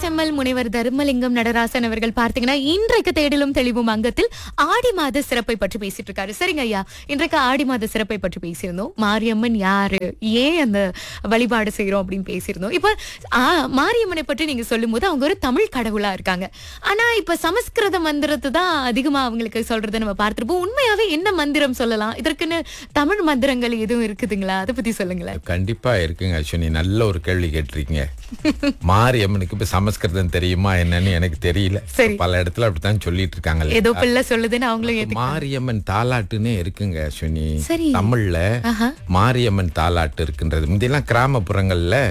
செம்மல் முனைவர் தர்மலிங்கம் நடராசன் அவர்கள் பார்த்தீங்கன்னா இன்றைக்கு தேடலும் தெளிவும் அங்கத்தில் ஆடி மாத சிறப்பை பற்றி பேசிட்டு இருக்காரு சரிங்க ஐயா இன்றைக்கு ஆடி மாத சிறப்பை பற்றி பேசியிருந்தோம் மாரியம்மன் யாரு ஏன் அந்த வழிபாடு செய்யறோம் அப்படின்னு பேசியிருந்தோம் இப்ப ஆ, மாரியம்மனை பற்றி நீங்க சொல்லும்போது அவங்க ஒரு தமிழ் கடவுளா இருக்காங்க ஆனா இப்ப சமஸ்கிருத மந்திரத்தை தான் அதிகமா அவங்களுக்கு சொல்றதை நம்ம பார்த்திருப்போம் உண்மையாவே என்ன மந்திரம் சொல்லலாம் இதற்குன்னு தமிழ் மந்திரங்கள் எதுவும் இருக்குதுங்களா அதை பத்தி சொல்லுங்களேன் கண்டிப்பா இருக்குங்க அஸ்வினி நல்ல ஒரு கேள்வி கேட்டிருக்கீங்க மாரியம்மனுக்கு இப்ப சமஸ்கிருதம் தெரியுமா என்னன்னு எனக்கு தெரியல சரி. பல இடத்துல அப்படித்தான் சொல்லிட்டு இருக்காங்க ஏதோ பிள்ளை சொல்லுதுன்னு அவங்களும் ஏத்துக்க மாரியம்மன் தாலாட்டுன்னே இருக்குங்க அஸ்வினி சரி. தமிழ்ல ஆஹா. மாரியம்மன் தாலாட்டு இருக்குன்றது முந்தியெல்லாம் கிராமப்புறங்கள்ல